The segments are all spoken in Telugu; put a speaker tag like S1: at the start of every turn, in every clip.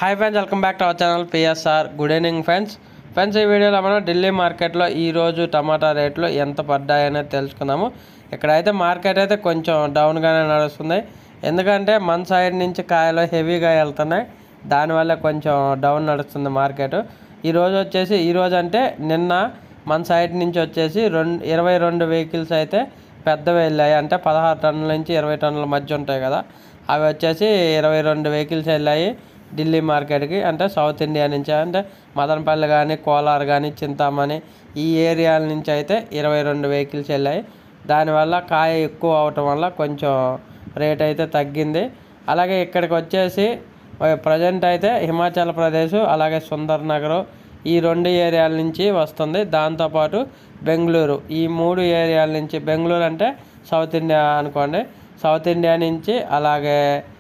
S1: hi friends welcome back to our channel PSR good evening friends friends ఈ వీడియోలో మనం ఢిల్లీ మార్కెట్లో ఈరోజు టమాటా రేట్లు ఎంత పడ్డాయనేది తెలుసుకుందాము ఇక్కడైతే మార్కెట్ అయితే కొంచెం డౌన్గానే నడుస్తుంది ఎందుకంటే మన సైడ్ నుంచి కాయలు హెవీగా వెళ్తున్నాయి దానివల్ల కొంచెం డౌన్ నడుస్తుంది మార్కెట్ ఈరోజు వచ్చేసి ఈరోజు అంటే నిన్న మన సైడ్ నుంచి వచ్చేసి రెండు ఇరవై రెండు వెహికల్స్ అయితే పెద్దవి వెళ్ళాయి అంటే పదహారు టన్నుల నుంచి ఇరవై టన్నుల మధ్య ఉంటాయి కదా అవి వచ్చేసి ఇరవై రెండు వెహికల్స్ వెళ్ళాయి ఢిల్లీ మార్కెట్కి అంటే సౌత్ ఇండియా నుంచి అంటే మదనపల్లి కానీ కోలార్ కానీ చింతామణి ఈ ఏరియాల నుంచి అయితే ఇరవై రెండు వెహికల్స్ వెళ్ళాయి దానివల్ల కాయ ఎక్కువ అవటం వల్ల కొంచెం రేట్ అయితే తగ్గింది అలాగే ఇక్కడికి వచ్చేసి ప్రజెంట్ అయితే హిమాచల్ ప్రదేశ్ అలాగే సుందర్ నగర్ ఈ రెండు ఏరియాల నుంచి వస్తుంది దాంతోపాటు బెంగళూరు ఈ మూడు ఏరియాల నుంచి బెంగళూరు అంటే సౌత్ ఇండియా అనుకోండి సౌత్ ఇండియా నుంచి అలాగే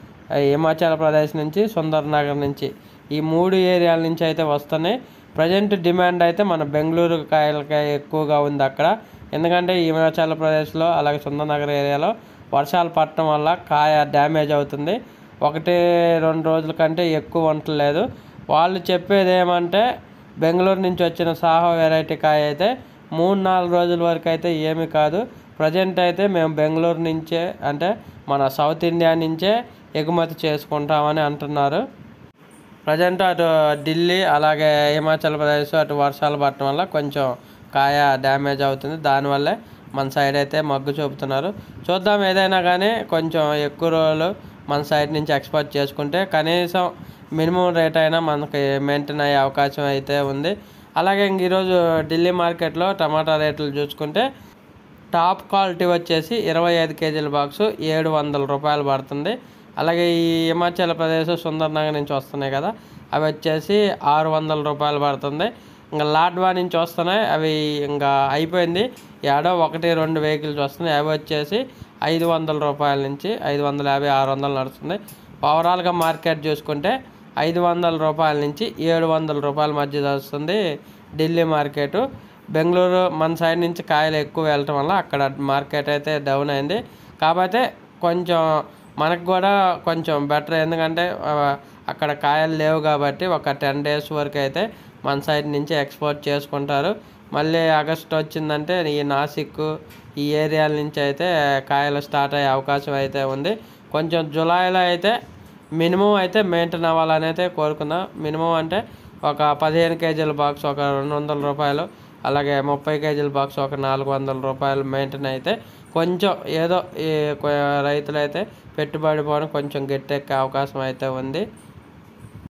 S1: హిమాచల్ ప్రదేశ్ నుంచి సుందర్ నగర్ నుంచి ఈ మూడు ఏరియాల నుంచి అయితే వస్తున్నాయి ప్రజెంట్ డిమాండ్ అయితే మన బెంగళూరు కాయలకే ఎక్కువగా ఉంది అక్కడ ఎందుకంటే ఈ హిమాచల్ ప్రదేశ్లో అలాగే సుందర్ నగర్ ఏరియాలో వర్షాలు పడటం వల్ల కాయ డ్యామేజ్ అవుతుంది ఒకటి రెండు రోజుల కంటే ఎక్కువ ఉండలేదు వాళ్ళు చెప్పేది ఏమంటే బెంగళూరు నుంచి వచ్చిన సాహో వెరైటీ కాయ అయితే మూడు నాలుగు రోజుల వరకు అయితే ఏమీ కాదు ప్రజెంట్ అయితే మేము బెంగళూరు నుంచే అంటే మన సౌత్ ఇండియా నుంచే ఎగుమతి చేసుకుంటామని అంటున్నారు ప్రజెంట్ అటు ఢిల్లీ అలాగే హిమాచల్ ప్రదేశ్ అటు వర్షాలు పడటం వల్ల కొంచెం కాయ డ్యామేజ్ అవుతుంది దానివల్లే మన సైడ్ అయితే మగ్గు చూపుతున్నారు చూద్దాం ఏదైనా కానీ కొంచెం ఎక్కువ రోజులు మన సైడ్ నుంచి ఎక్స్పోర్ట్ చేసుకుంటే కనీసం మినిమం రేట్ అయినా మనకి మెయింటైన్ అయ్యే అవకాశం అయితే ఉంది అలాగే ఇంక ఈరోజు ఢిల్లీ మార్కెట్లో టమాటా రేట్లు చూసుకుంటే టాప్ క్వాలిటీ వచ్చేసి ఇరవై ఐదు కేజీల బాక్సు ఏడు వందల రూపాయలు పడుతుంది అలాగే ఈ హిమాచల్ ప్రదేశ్ సుందర్ నగర్ నుంచి వస్తున్నాయి కదా అవి వచ్చేసి ఆరు వందల రూపాయలు పడుతుంది ఇంకా లాడ్వా నుంచి వస్తున్నాయి అవి ఇంకా అయిపోయింది ఏడో ఒకటి రెండు వెహికల్స్ వస్తున్నాయి అవి వచ్చేసి ఐదు వందల రూపాయల నుంచి ఐదు వందల యాభై ఆరు వందలు నడుస్తుంది ఓవరాల్గా మార్కెట్ చూసుకుంటే ఐదు వందల రూపాయల నుంచి ఏడు వందల రూపాయల మధ్య వస్తుంది ఢిల్లీ మార్కెట్ బెంగళూరు మన సైడ్ నుంచి కాయలు ఎక్కువ వెళ్ళటం వల్ల అక్కడ మార్కెట్ అయితే డౌన్ అయింది కాకపోతే కొంచెం మనకు కూడా కొంచెం బెటర్ ఎందుకంటే ఆ, అక్కడ కాయలు లేవు కాబట్టి ఒక టెన్ డేస్ వరకు అయితే మన సైడ్ నుంచి ఎక్స్పోర్ట్ చేసుకుంటారు మళ్ళీ ఆగస్ట్ వచ్చిందంటే ఈ నాసిక్ ఈ ఏరియాల నుంచి అయితే కాయలు స్టార్ట్ అయ్యే అవకాశం అయితే ఉంది కొంచెం జూలైలో అయితే మినిమం అయితే మెయింటైన్ అవ్వాలని అయితే కోరుకున్నా మినిమం అంటే ఒక పదిహేను కేజీల బాక్స్ ఒక రెండు వందల రూపాయలు అలాగే ముప్పై కేజీల బాక్స్ ఒక నాలుగు వందల రూపాయలు మెయింటైన్ అయితే కొంచెం ఏదో ఈ కొ- రైతులు అయితే పెట్టుబడి పోవడం కొంచెం గట్టెక్కే అవకాశం అయితే ఉంది